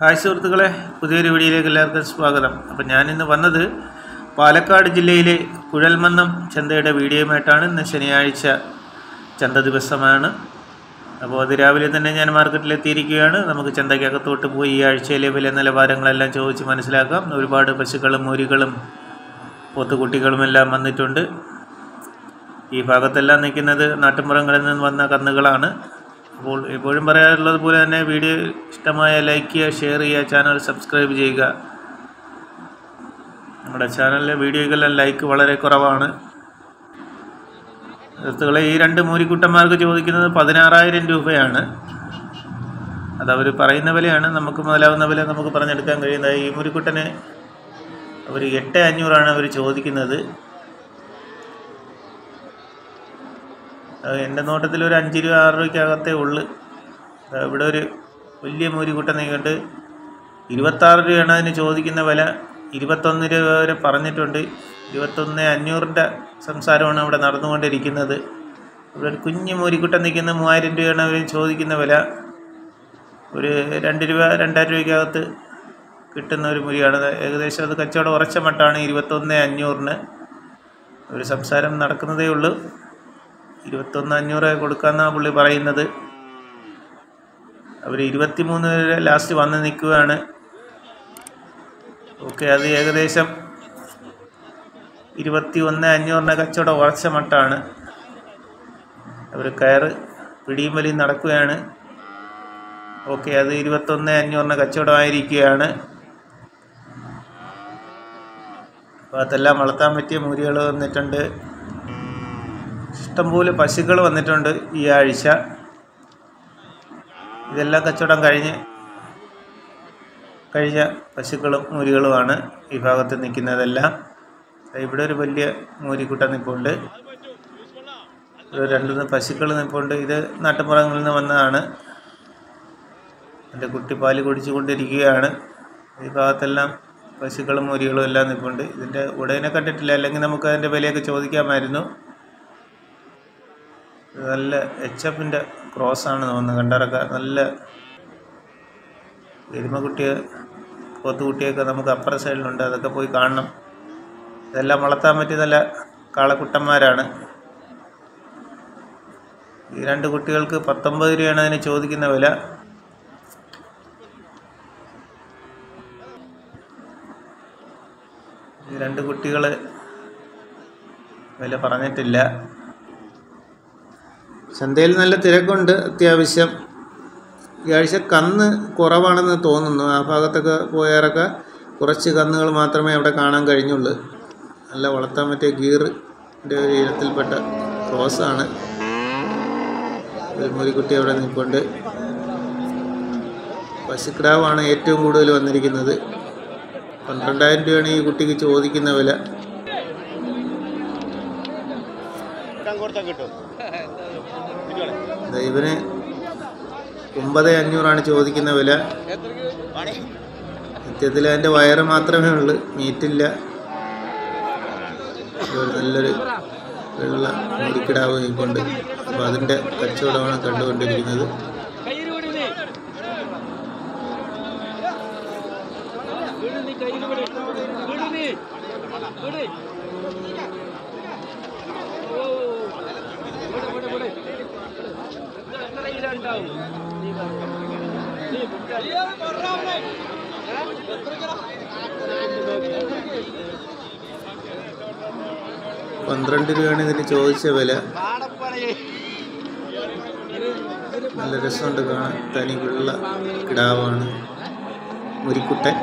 Hi സുഹൃത്തുക്കളെ പുതിയൊരു വീഡിയോയിലേക്ക് എല്ലാവർക്കും സ്വാഗതം അപ്പം ഞാനിന്ന് വന്നത് പാലക്കാട് ജില്ലയിലെ കുഴൽമന്നം ചന്തയുടെ വീഡിയോയുമായിട്ടാണ് ഇന്ന് ശനിയാഴ്ച ചന്ത ദിവസമാണ് അപ്പോൾ അതിരാവിലെ തന്നെ ഞാൻ മാർക്കറ്റിലെത്തിയിരിക്കുകയാണ് നമുക്ക് ചന്തയ്ക്കകത്തോട്ട് പോയി ഈ ആഴ്ചയിലെ വില നിലവാരങ്ങളെല്ലാം ചോദിച്ച് മനസ്സിലാക്കാം ഒരുപാട് പശുക്കളും മുരികളും പോത്തുകുട്ടികളും എല്ലാം വന്നിട്ടുണ്ട് ഈ ഭാഗത്തെല്ലാം നിൽക്കുന്നത് നാട്ടുമ്പുറങ്ങളിൽ നിന്ന് വന്ന കന്നുകളാണ് അപ്പോൾ എപ്പോഴും പറയാറുള്ളത് പോലെ തന്നെ വീഡിയോ ഇഷ്ടമായ ലൈക്ക് ചെയ്യുക ഷെയർ ചെയ്യുക ചാനൽ സബ്സ്ക്രൈബ് ചെയ്യുക നമ്മുടെ ചാനലിലെ വീഡിയോകളെല്ലാം ലൈക്ക് വളരെ കുറവാണ് സുഹൃത്തുക്കളെ ഈ രണ്ട് മൂരിക്കുട്ടന്മാർക്ക് ചോദിക്കുന്നത് പതിനാറായിരം രൂപയാണ് അതവർ പറയുന്ന വിലയാണ് നമുക്ക് മുതലാവുന്ന വില നമുക്ക് പറഞ്ഞെടുക്കാൻ കഴിയുന്നത് ഈ മുരിക്കുട്ടന് അവർ എട്ട് അഞ്ഞൂറാണ് അവർ ചോദിക്കുന്നത് അത് എൻ്റെ നോട്ടത്തിൽ ഒരു അഞ്ച് രൂപ ആറ് രൂപയ്ക്കകത്തേ ഉള്ളു ദാ ഇവിടെ ഒരു വലിയ മൂരിക്കുട്ടൻ നീങ്ങണ്ട് ഇരുപത്താറ് രൂപയാണ് അതിന് ചോദിക്കുന്ന വില ഇരുപത്തൊന്ന് രൂപ വരെ പറഞ്ഞിട്ടുണ്ട് ഇരുപത്തൊന്ന് അഞ്ഞൂറിൻ്റെ സംസാരമാണ് ഇവിടെ നടന്നുകൊണ്ടിരിക്കുന്നത് ഇവിടെ ഒരു കുഞ്ഞു മൂരിക്കുട്ടൻ നിൽക്കുന്ന മൂവായിരം രൂപയാണ് അവർ ചോദിക്കുന്ന വില ഒരു രണ്ട് രൂപ രണ്ടായിരം രൂപയ്ക്കകത്ത് കിട്ടുന്ന ഒരു മുരിയാണ് അത് ഏകദേശം അത് കച്ചവടം ഉറച്ച മട്ടാണ് ഇരുപത്തൊന്ന് അഞ്ഞൂറിന് ഒരു സംസാരം നടക്കുന്നതേ ഉള്ളൂ ഇരുപത്തൊന്ന് അഞ്ഞൂറ് കൊടുക്കാമെന്നാണ് പുള്ളി പറയുന്നത് അവർ ഇരുപത്തിമൂന്ന് വരെ ലാസ്റ്റ് വന്ന് നിൽക്കുകയാണ് ഓക്കെ അത് ഏകദേശം ഇരുപത്തി ഒന്ന് അഞ്ഞൂറിൻ്റെ കച്ചവടം ഉറച്ച മട്ടാണ് അവർ കയറ് പിടിയും വലിയും നടക്കുകയാണ് ഓക്കെ അത് ഇരുപത്തൊന്ന് അഞ്ഞൂറിന് കച്ചവടമായിരിക്കുകയാണ് ഭാഗത്തെല്ലാം വളർത്താൻ പറ്റിയ മൂരികൾ വന്നിട്ടുണ്ട് ഇഷ്ടംപോലെ പശുക്കൾ വന്നിട്ടുണ്ട് ഈ ആഴ്ച ഇതെല്ലാം കച്ചവടം കഴിഞ്ഞ് കഴിഞ്ഞ പശുക്കളും മൂരികളുമാണ് ഈ ഭാഗത്ത് നിൽക്കുന്നതെല്ലാം ഇവിടെ ഒരു വലിയ മൂരിക്കുട്ട നിൽപ്പുണ്ട് ഇവിടെ രണ്ട് മൂന്ന് പശുക്കൾ നിൽപ്പുണ്ട് ഇത് നാട്ടുമ്പുറങ്ങളിൽ നിന്ന് വന്നതാണ് എൻ്റെ കുട്ടി പാല് കുടിച്ചുകൊണ്ടിരിക്കുകയാണ് ഈ ഭാഗത്തെല്ലാം പശുക്കളും മൂരികളും എല്ലാം നിൽപ്പുണ്ട് ഇതിൻ്റെ ഉടനെ കണ്ടിട്ടില്ല അല്ലെങ്കിൽ നമുക്ക് അതിൻ്റെ വിലയൊക്കെ ചോദിക്കാമായിരുന്നു നല്ല എച്ച് എഫിൻ്റെ ക്രോസാണ് തോന്നുന്നത് കണ്ടിറക്ക നല്ല എരുമക്കുട്ടിയെ പോത്തുകുട്ടിയൊക്കെ നമുക്ക് അപ്പുറ സൈഡിലുണ്ട് അതൊക്കെ പോയി കാണണം ഇതെല്ലാം വളർത്താൻ പറ്റിയ നല്ല കാളക്കുട്ടന്മാരാണ് ഈ രണ്ട് കുട്ടികൾക്ക് പത്തൊമ്പത് രൂപയാണ് അതിന് ചോദിക്കുന്ന വില ഈ രണ്ട് കുട്ടികൾ വില പറഞ്ഞിട്ടില്ല ചന്തയിൽ നല്ല തിരക്കുണ്ട് അത്യാവശ്യം ഈ ആഴ്ച കന്ന് കുറവാണെന്ന് തോന്നുന്നു ആ ഭാഗത്തൊക്കെ പോയാറൊക്കെ കുറച്ച് കന്നുകൾ മാത്രമേ അവിടെ കാണാൻ കഴിഞ്ഞുള്ളൂ നല്ല വളർത്താൻ പറ്റിയ ഗീറിൻ്റെ ഒരു ഇനത്തിൽപ്പെട്ട ക്രോസാണ് ഒരു മുരിക്കുട്ടി അവിടെ നിൽപ്പുണ്ട് പശുക്കിടാവാണ് ഏറ്റവും കൂടുതൽ വന്നിരിക്കുന്നത് പന്ത്രണ്ടായിരം രൂപയാണ് ഈ കുട്ടിക്ക് ചോദിക്കുന്ന വില ദാ ഇവന് ഒമ്പത് അഞ്ഞൂറാണ് ചോദിക്കുന്ന വില സത്യത്തിൽ അതിൻ്റെ വയറ് മാത്രമേ ഉള്ളൂ മീറ്റില്ല ഒരു നല്ലൊരു വെള്ള മുറിക്കിടാവ് നിൽപ്പുണ്ട് അപ്പോൾ അതിൻ്റെ കച്ചവടമാണ് കണ്ടുകൊണ്ടിരിക്കുന്നത് പന്ത്രണ്ട് രൂപയാണ് ഇതിന് ചോദിച്ച വില നല്ല രസമുണ്ട് കാണാൻ തനി വെള്ള കിടാവാണ് മുരിക്കുട്ടൻ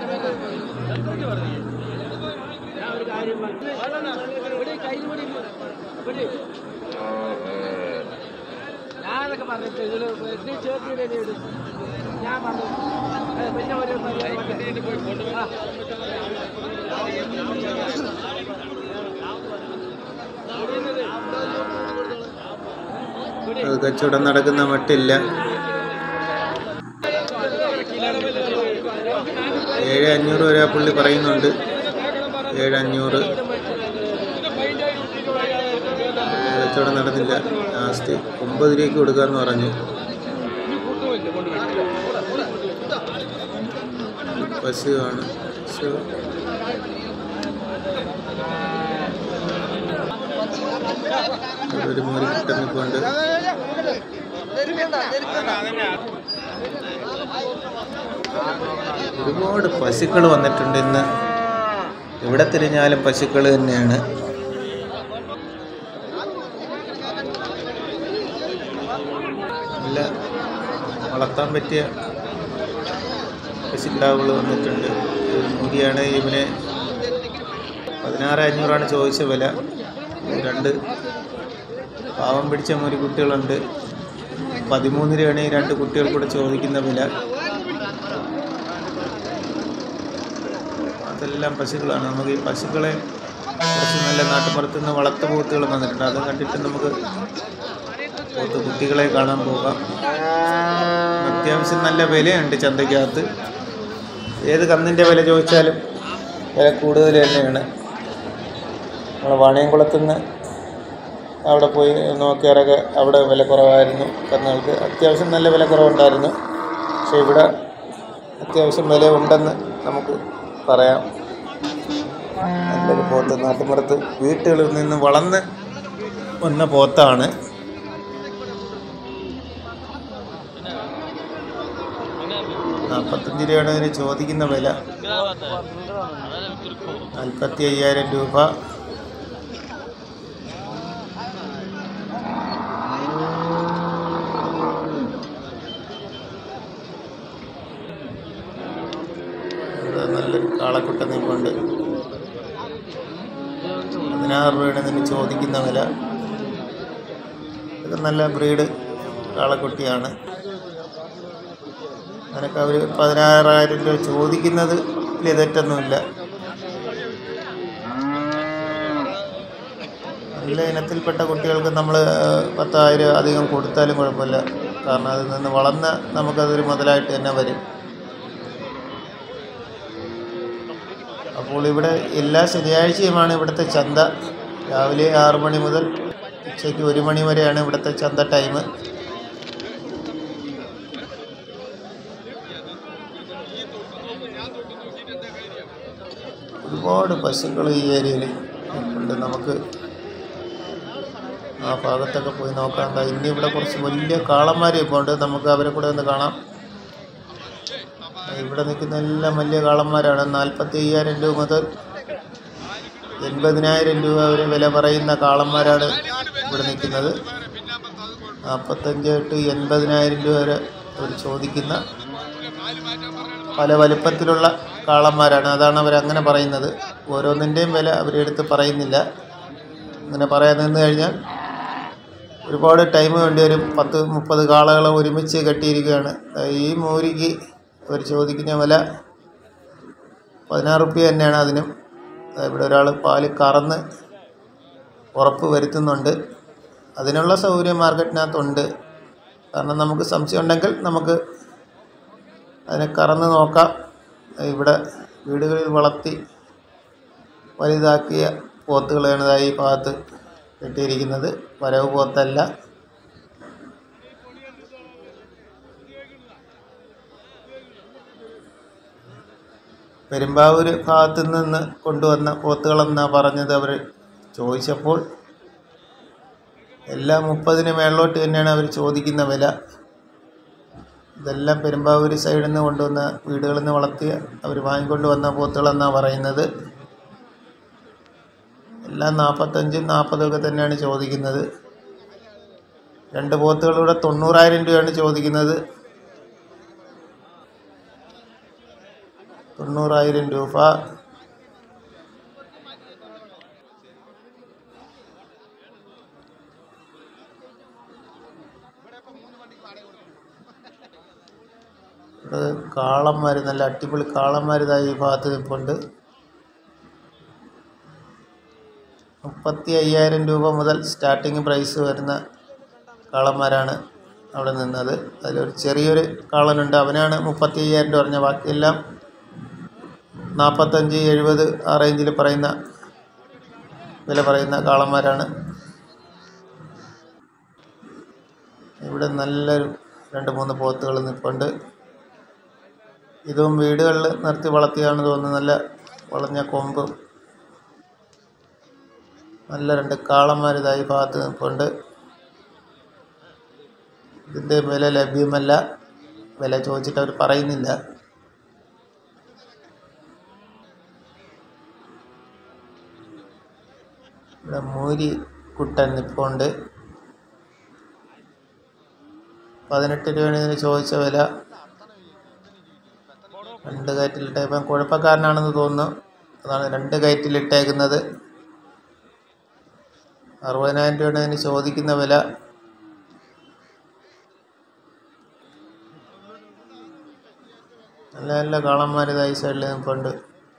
ഞാനൊക്കെ പറഞ്ഞിട്ട് ഇതില് നീ ചേർത്തില്ലേ ഞാൻ പറഞ്ഞു ഏ, പിന്നെ ഒരു ആ. അത് കച്ചവടം നടക്കുന്ന മട്ടില്ല ഏഴ് അഞ്ഞൂറ് വരെ ആ പുള്ളി പറയുന്നുണ്ട് ഏഴ് അഞ്ഞൂറ് കച്ചവടം നടന്നില്ല ലാസ്റ്റ് ഒമ്പത് രൂപയ്ക്ക് കൊടുക്കാമെന്ന് പറഞ്ഞു പശുവാണ് പശു ഇവിടെ ഒരു മുറി കിട്ടുന്നിപ്പോണ്ട് ഒരുപാട് പശുക്കൾ വന്നിട്ടുണ്ട് ഇന്ന് എവിടെ തിരിഞ്ഞാലും പശുക്കൾ തന്നെയാണ് നല്ല വളർത്താൻ പറ്റിയ പശുക്കിടാവുകൾ വന്നിട്ടുണ്ട് ഒരു മുരിയാണ് ഇവന് പതിനാറ് അഞ്ഞൂറാണ് ചോദിച്ച വില രണ്ട് പാവം പിടിച്ച ഒരു കുട്ടികളുണ്ട് പതിമൂന്ന് രൂപയാണ് ഈ രണ്ട് കുട്ടികൾ കൂടെ ചോദിക്കുന്ന വില അതെല്ലാം പശുക്കളാണ് നമുക്ക് ഈ പശുക്കളെ കുറച്ച് നല്ല നാട്ടുമ്പുറത്തുനിന്ന് വളർത്തു പോത്തുകൾ വന്നിട്ടുണ്ട് അത് കണ്ടിട്ട് നമുക്ക് പോത്ത് കുട്ടികളെ കാണാൻ പോകാം അത്യാവശ്യം നല്ല വിലയുണ്ട് ചന്തയ്ക്കകത്ത് ഏത് കന്നിൻ്റെ വില ചോദിച്ചാലും വില കൂടുതൽ തന്നെയാണ് നമ്മൾ വാണിയംകുളത്തുനിന്ന് അവിടെ പോയി നോക്കിയാറൊക്കെ അവിടെ വില കുറവായിരുന്നു കന്നുകൾക്ക് അത്യാവശ്യം നല്ല വില കുറവുണ്ടായിരുന്നു പക്ഷേ ഇവിടെ അത്യാവശ്യം വില ഉണ്ടെന്ന് നമുക്ക് പറയാം നല്ലൊരു പോത്ത് നാട്ടുമ്പുറത്ത് വീട്ടുകളിൽ നിന്ന് വളർന്ന് വന്ന പോത്താണ് നാൽപ്പത്തഞ്ച് രൂപയാണ് ഇതിന് ചോദിക്കുന്ന വില നാൽപ്പത്തി അയ്യായിരം രൂപ ഇവിടെ നല്ലൊരു കാളക്കുട്ട നിൽപ്പുണ്ട് പതിനാറ് രൂപയാണ് ഇതിന് ചോദിക്കുന്ന വില ഇത് നല്ല ബ്രീഡ് കാളക്കുട്ടിയാണ് അതിനൊക്കെ അവർ പതിനാറായിരം രൂപ ചോദിക്കുന്നത് വലിയ തെറ്റൊന്നുമില്ല നല്ല ഇനത്തിൽപ്പെട്ട കുട്ടികൾക്ക് നമ്മൾ പത്തായിരം അധികം കൊടുത്താലും കുഴപ്പമില്ല കാരണം അതിൽ നിന്ന് വളർന്ന് നമുക്കതൊരു മുതലായിട്ട് തന്നെ വരും അപ്പോൾ ഇവിടെ എല്ലാ ശനിയാഴ്ചയുമാണ് ഇവിടുത്തെ ചന്ത രാവിലെ ആറ് മണി മുതൽ ഉച്ചയ്ക്ക് ഒരു മണി വരെയാണ് ഇവിടുത്തെ ചന്ത ടൈം ഒരുപാട് പശുക്കൾ ഈ ഏരിയയിൽ ഉണ്ട് നമുക്ക് ആ ഭാഗത്തൊക്കെ പോയി നോക്കാം ദാ ഇനി ഇവിടെ കുറച്ച് വലിയ കാളന്മാർ ഇപ്പോൾ ഉണ്ട് നമുക്ക് അവരെ കൂടെ ഒന്ന് കാണാം ഇവിടെ നിൽക്കുന്ന എല്ലാം വലിയ കാളന്മാരാണ് നാൽപ്പത്തി അയ്യായിരം രൂപ മുതൽ എൺപതിനായിരം രൂപ വരെ വില പറയുന്ന കാളന്മാരാണ് ഇവിടെ നിൽക്കുന്നത് നാൽപ്പത്തഞ്ച് ടു എൺപതിനായിരം രൂപ വരെ അവർ ചോദിക്കുന്ന പല വലുപ്പത്തിലുള്ള കാളന്മാരാണ് അതാണ് അവരങ്ങനെ പറയുന്നത് ഓരോന്നിൻ്റെയും വില അവരെടുത്ത് പറയുന്നില്ല അങ്ങനെ പറയാൻ നിന്ന് കഴിഞ്ഞാൽ ഒരുപാട് ടൈം വേണ്ടി വരും പത്ത് മുപ്പത് കാളകളെ ഒരുമിച്ച് കെട്ടിയിരിക്കുകയാണ് ഈ മൂരിക്ക് അവർ ചോദിക്കുന്ന വില പതിനാറ് റുപ്യ തന്നെയാണ് അതിനും ഇവിടെ ഒരാൾ പാല് കറന്ന് ഉറപ്പ് വരുത്തുന്നുണ്ട് അതിനുള്ള സൗകര്യം മാർക്കറ്റിനകത്തുണ്ട് കാരണം നമുക്ക് സംശയം ഉണ്ടെങ്കിൽ നമുക്ക് അതിനെ കറന്ന് നോക്കാം ഇവിടെ വീടുകളിൽ വളർത്തി വലുതാക്കിയ പോത്തുകളാണ് ദാ ഈ ഭാഗത്ത് കെട്ടിയിരിക്കുന്നത് വരവ് പോത്തല്ല പെരുമ്പാവൂർ ഭാഗത്തു നിന്ന് കൊണ്ടുവന്ന പോത്തുകളെന്നാണ് പറഞ്ഞത് അവർ ചോദിച്ചപ്പോൾ എല്ലാം മുപ്പതിന് മേളിലോട്ട് തന്നെയാണ് അവർ ചോദിക്കുന്ന വില ഇതെല്ലാം പെരുമ്പാവൂർ സൈഡിൽ നിന്ന് കൊണ്ടുവന്ന വീടുകളിൽ നിന്ന് വളർത്തിയ അവർ വാങ്ങിക്കൊണ്ട് വന്ന പോത്തുകളെന്നാണ് പറയുന്നത് എല്ലാം നാൽപ്പത്തഞ്ചും നാൽപ്പതൊക്കെ തന്നെയാണ് ചോദിക്കുന്നത് രണ്ട് പോത്തുകളിലൂടെ തൊണ്ണൂറായിരം രൂപയാണ് ചോദിക്കുന്നത് തൊണ്ണൂറായിരം രൂപ ഇവിടെ കാളന്മാർ നല്ല അടിപൊളി കാളന്മാർ ഇതാ ഈ ഭാഗത്ത് നിൽപ്പുണ്ട് മുപ്പത്തി അയ്യായിരം രൂപ മുതൽ സ്റ്റാർട്ടിങ് പ്രൈസ് വരുന്ന കാളന്മാരാണ് അവിടെ നിന്നത് അതിലൊരു ചെറിയൊരു കാളനുണ്ട് അവനാണ് മുപ്പത്തി അയ്യായിരം രൂപ പറഞ്ഞ ബാക്കിയെല്ലാം നാൽപ്പത്തഞ്ച് എഴുപത് ആ റേഞ്ചിൽ പറയുന്ന വില പറയുന്ന കാളന്മാരാണ് ഇവിടെ നല്ലൊരു രണ്ട് മൂന്ന് പോത്തുകൾ നിൽപ്പുണ്ട് ഇതും വീടുകളിൽ നിർത്തി വളർത്തിയാണ് തോന്നുന്നു നല്ല വളഞ്ഞ കൊമ്പ് നല്ല രണ്ട് കാളന്മാർ ഇതായി ഭാഗത്ത് നിൽപ്പുണ്ട് ഇതിൻ്റെ വില ലഭ്യമല്ല വില ചോദിച്ചിട്ട് അവർ പറയുന്നില്ല ഇവിടെ മൂരി കുട്ടൻ നിൽപ്പുണ്ട് പതിനെട്ട് രൂപയാണ് ഇതിന് ചോദിച്ച വില രണ്ട് കയറ്റിലിട്ട ഇപ്പം കുഴപ്പക്കാരനാണെന്ന് തോന്നുന്നു അതാണ് രണ്ട് കയറ്റിലിട്ടേക്കുന്നത് അറുപതിനായിരം രൂപയാണ് ഇതിന് ചോദിക്കുന്ന വില നല്ല നല്ല കാളന്മാർ ഇതായി സൈഡിൽ നിൽപ്പുണ്ട്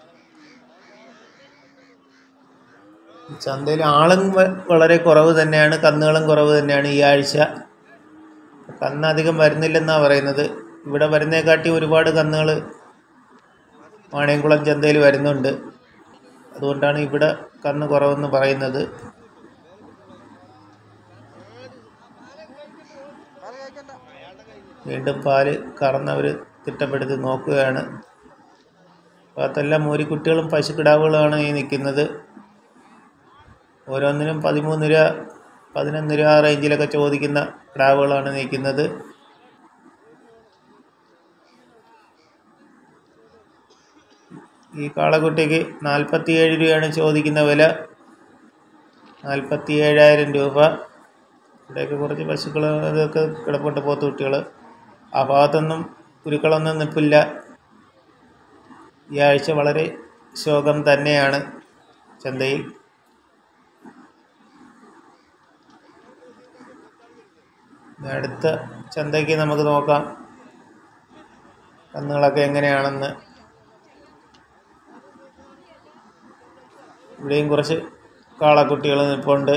ചന്തയിൽ ആളും വ- വളരെ കുറവ് തന്നെയാണ് കന്നുകളും കുറവ് തന്നെയാണ് ഈ ആഴ്ച കന്ന് അധികം വരുന്നില്ലെന്നാണ് പറയുന്നത് ഇവിടെ വരുന്നേക്കാട്ടി ഒരുപാട് കന്നുകൾ വാണിയംകുളം ചന്തയിൽ വരുന്നുണ്ട് അതുകൊണ്ടാണ് ഇവിടെ കന്ന് കുറവെന്ന് പറയുന്നത് വീണ്ടും പാല് കറന്നവർ തിട്ടപ്പെടുത്തി നോക്കുകയാണ് ഭാഗത്തെല്ലാം മൂരിക്കുട്ടികളും പശുക്കിടാവുകളുമാണ് ഈ നിൽക്കുന്നത് ഓരോന്നിനും പതിമൂന്ന് രൂപ പതിനൊന്ന് രൂപ ആ റേഞ്ചിലൊക്കെ ചോദിക്കുന്ന കിടാവുകളാണ് നിൽക്കുന്നത് ഈ കാളക്കുട്ടിക്ക് നാൽപ്പത്തിയേഴ് രൂപയാണ് ചോദിക്കുന്ന വില നാൽപ്പത്തി ഏഴായിരം രൂപ ഇവിടെയൊക്കെ കുറച്ച് പശുക്കൾ അതൊക്കെ കിടപ്പുണ്ട് പോത്തുകുട്ടികൾ ആ ഭാഗത്തൊന്നും കുരുക്കളൊന്നും നിൽപ്പില്ല ഈ ആഴ്ച വളരെ ശോകം തന്നെയാണ് ചന്തയിൽ ഇനി അടുത്ത ചന്തയ്ക്ക് നമുക്ക് നോക്കാം കന്നുകളൊക്കെ എങ്ങനെയാണെന്ന് ഇവിടെയും കുറച്ച് കാളക്കുട്ടികൾ നിൽപ്പുണ്ട്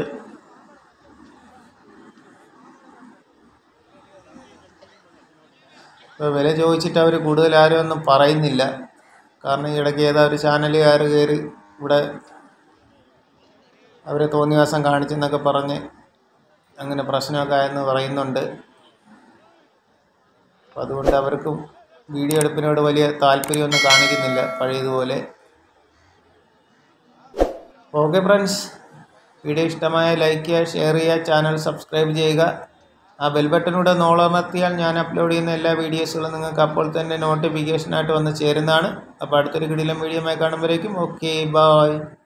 ഇപ്പോൾ വില ചോദിച്ചിട്ട് അവർ കൂടുതൽ ആരും ഒന്നും പറയുന്നില്ല കാരണം ഈ ഇടയ്ക്ക് ഏതാ ഒരു ചാനലുകാർ കയറി ഇവിടെ അവരെ തോന്നിവാസം കാണിച്ചെന്നൊക്കെ പറഞ്ഞ് അങ്ങനെ പ്രശ്നമൊക്കെ ആയെന്ന് പറയുന്നുണ്ട് അപ്പം അതുകൊണ്ട് അവർക്കും വീഡിയോ എടുപ്പിനോട് വലിയ താല്പര്യമൊന്നും കാണിക്കുന്നില്ല പഴയതുപോലെ ഓക്കെ ഫ്രണ്ട്സ് വീഡിയോ ഇഷ്ടമായ ലൈക്ക് ചെയ്യുക ഷെയർ ചെയ്യുക ചാനൽ സബ്സ്ക്രൈബ് ചെയ്യുക ആ ബെൽ ബട്ടനൂടെ നോളമർത്തിയാൽ ഞാൻ അപ്ലോഡ് ചെയ്യുന്ന എല്ലാ വീഡിയോസുകളും നിങ്ങൾക്ക് അപ്പോൾ തന്നെ നോട്ടിഫിക്കേഷനായിട്ട് വന്ന് ചേരുന്നതാണ് അപ്പോൾ അടുത്തൊരു കിടിലം വീഡിയോ കാണുമ്പോഴേക്കും ഓക്കെ ബായ്